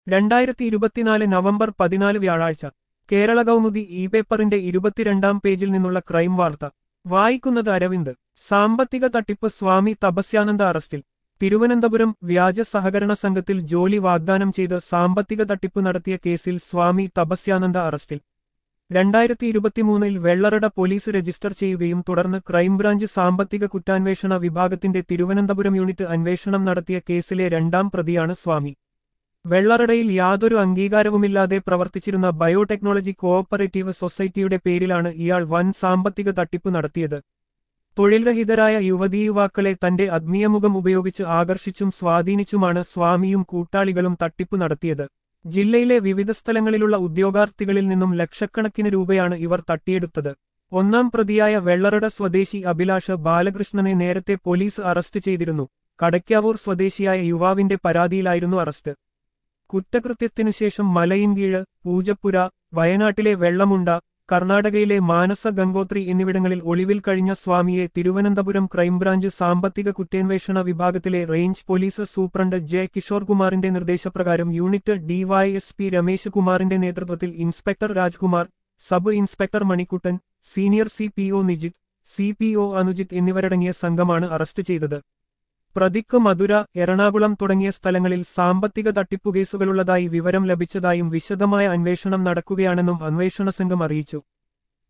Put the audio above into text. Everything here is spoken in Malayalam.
രണ്ടായിരത്തി ഇരുപത്തിനാല് നവംബർ പതിനാല് വ്യാഴാഴ്ച കേരള കൗമുദി ഇ പേപ്പറിന്റെ ഇരുപത്തിരണ്ടാം പേജിൽ നിന്നുള്ള ക്രൈം വാർത്ത വായിക്കുന്നത് അരവിന്ദ് സാമ്പത്തിക തട്ടിപ്പ് സ്വാമി തപസ്യാനന്ദ അറസ്റ്റിൽ തിരുവനന്തപുരം വ്യാജ സഹകരണ സംഘത്തിൽ ജോലി വാഗ്ദാനം ചെയ്ത് സാമ്പത്തിക തട്ടിപ്പ് നടത്തിയ കേസിൽ സ്വാമി തപസ്യാനന്ദ അറസ്റ്റിൽ രണ്ടായിരത്തി ഇരുപത്തിമൂന്നിൽ വെള്ളറട പോലീസ് രജിസ്റ്റർ ചെയ്യുകയും തുടർന്ന് ക്രൈംബ്രാഞ്ച് സാമ്പത്തിക കുറ്റാന്വേഷണ വിഭാഗത്തിന്റെ തിരുവനന്തപുരം യൂണിറ്റ് അന്വേഷണം നടത്തിയ കേസിലെ രണ്ടാം പ്രതിയാണ് സ്വാമി വെള്ളറടയിൽ യാതൊരു അംഗീകാരവുമില്ലാതെ പ്രവർത്തിച്ചിരുന്ന ബയോടെക്നോളജി കോഓപ്പറേറ്റീവ് സൊസൈറ്റിയുടെ പേരിലാണ് ഇയാൾ വൻ സാമ്പത്തിക തട്ടിപ്പ് നടത്തിയത് തൊഴിൽരഹിതരായ യുവതീയുവാക്കളെ തന്റെ ആത്മീയമുഖം ഉപയോഗിച്ച് ആകർഷിച്ചും സ്വാധീനിച്ചുമാണ് സ്വാമിയും കൂട്ടാളികളും തട്ടിപ്പ് നടത്തിയത് ജില്ലയിലെ വിവിധ സ്ഥലങ്ങളിലുള്ള ഉദ്യോഗാർത്ഥികളിൽ നിന്നും ലക്ഷക്കണക്കിന് രൂപയാണ് ഇവർ തട്ടിയെടുത്തത് ഒന്നാം പ്രതിയായ വെള്ളറട സ്വദേശി അഭിലാഷ് ബാലകൃഷ്ണനെ നേരത്തെ പോലീസ് അറസ്റ്റ് ചെയ്തിരുന്നു കടയ്ക്കാവൂർ സ്വദേശിയായ യുവാവിന്റെ പരാതിയിലായിരുന്നു അറസ്റ്റ് കുറ്റകൃത്യത്തിനുശേഷം മലയിൻകീഴ് പൂജപ്പുര വയനാട്ടിലെ വെള്ളമുണ്ട കർണാടകയിലെ മാനസ ഗംഗോത്രി എന്നിവിടങ്ങളിൽ ഒളിവിൽ കഴിഞ്ഞ സ്വാമിയെ തിരുവനന്തപുരം ക്രൈംബ്രാഞ്ച് സാമ്പത്തിക കുറ്റാന്വേഷണ വിഭാഗത്തിലെ range police superintendent J Kishore കുമാറിന്റെ നിർദ്ദേശപ്രകാരം യൂണിറ്റ് ഡിവൈഎസ്പി രമേശ് കുമാറിന്റെ നേതൃത്വത്തിൽ inspector Rajkumar sub inspector Manikuttan senior C P O Nijith C P O Anujith എന്നിവരടങ്ങിയ സംഘമാണ് അറസ്റ്റ് ചെയ്തത് പ്രതിക്ക് മധുര എറണാകുളം തുടങ്ങിയ സ്ഥലങ്ങളിൽ സാമ്പത്തിക തട്ടിപ്പുകേസുകളുള്ളതായി വിവരം ലഭിച്ചതായും വിശദമായ അന്വേഷണം നടക്കുകയാണെന്നും അന്വേഷണ സംഘം അറിയിച്ചു